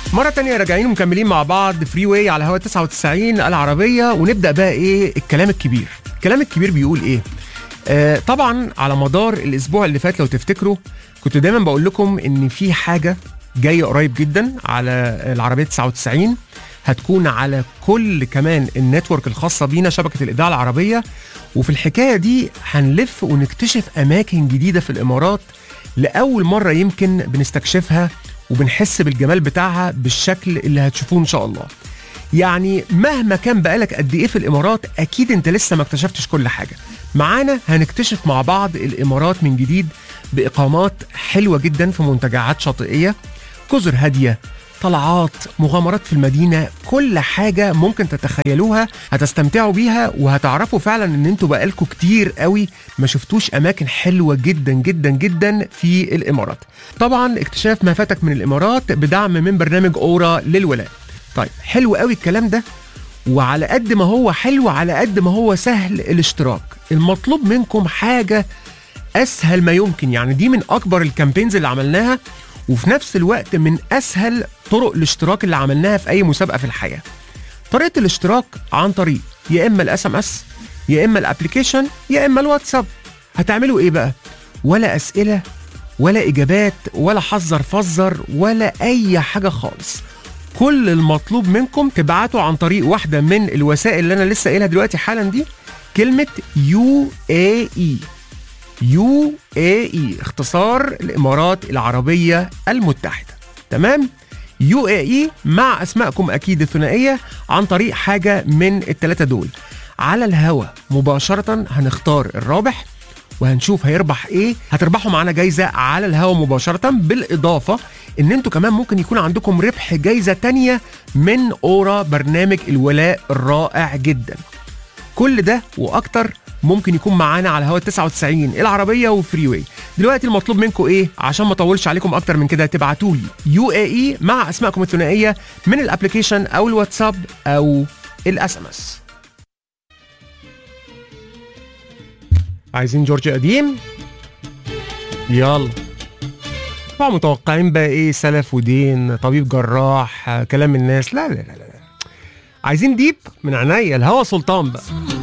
مرة تانية راجعين ومكملين مع بعض فري واي على هوا 99 العربية ونبدأ بقى ايه الكلام الكبير الكلام الكبير بيقول ايه آه طبعا على مدار الاسبوع اللي فات لو تفتكروا كنت دايما بقول لكم ان في حاجة جاية قريب جدا على العربية 99 هتكون على كل كمان النتورك الخاصة بينا شبكة الإذاعة العربية وفي الحكاية دي هنلف ونكتشف أماكن جديدة في الإمارات لأول مرة يمكن بنستكشفها وبنحس بالجمال بتاعها بالشكل اللي هتشوفوه إن شاء الله يعني مهما كان بقالك قد ايه في الامارات اكيد انت لسه ما اكتشفتش كل حاجه معانا هنكتشف مع بعض الامارات من جديد باقامات حلوه جدا في منتجعات شاطئيه جزر هاديه طلعات مغامرات في المدينة كل حاجة ممكن تتخيلوها هتستمتعوا بيها وهتعرفوا فعلا ان انتوا بقالكوا كتير قوي ما شفتوش اماكن حلوة جدا جدا جدا في الامارات طبعا اكتشاف ما فاتك من الامارات بدعم من برنامج اورا للولاء طيب حلو قوي الكلام ده وعلى قد ما هو حلو على قد ما هو سهل الاشتراك المطلوب منكم حاجة اسهل ما يمكن يعني دي من اكبر الكامبينز اللي عملناها وفي نفس الوقت من اسهل طرق الاشتراك اللي عملناها في اي مسابقه في الحياه طريقه الاشتراك عن طريق يا اما الاس ام اس يا اما الابلكيشن يا اما الواتساب هتعملوا ايه بقى ولا اسئله ولا اجابات ولا حذر فزر ولا اي حاجه خالص كل المطلوب منكم تبعتوا عن طريق واحده من الوسائل اللي انا لسه قايلها دلوقتي حالا دي كلمه يو اي اي يو اي اي اختصار الامارات العربيه المتحده تمام يو اي اي مع اسمائكم اكيد الثنائيه عن طريق حاجه من الثلاثه دول على الهوا مباشره هنختار الرابح وهنشوف هيربح ايه هتربحوا معانا جايزه على الهوا مباشره بالاضافه ان انتوا كمان ممكن يكون عندكم ربح جايزه تانية من اورا برنامج الولاء الرائع جدا كل ده واكتر ممكن يكون معانا على هوا 99 العربيه وفري واي دلوقتي المطلوب منكم ايه عشان ما اطولش عليكم اكتر من كده تبعتوا لي يو اي اي مع اسمائكم الثنائيه من الابلكيشن او الواتساب او الاس ام اس عايزين جورج قديم يلا طبعا متوقعين بقى ايه سلف ودين طبيب جراح كلام الناس لا لا لا لا عايزين ديب من عينيا الهوا سلطان بقى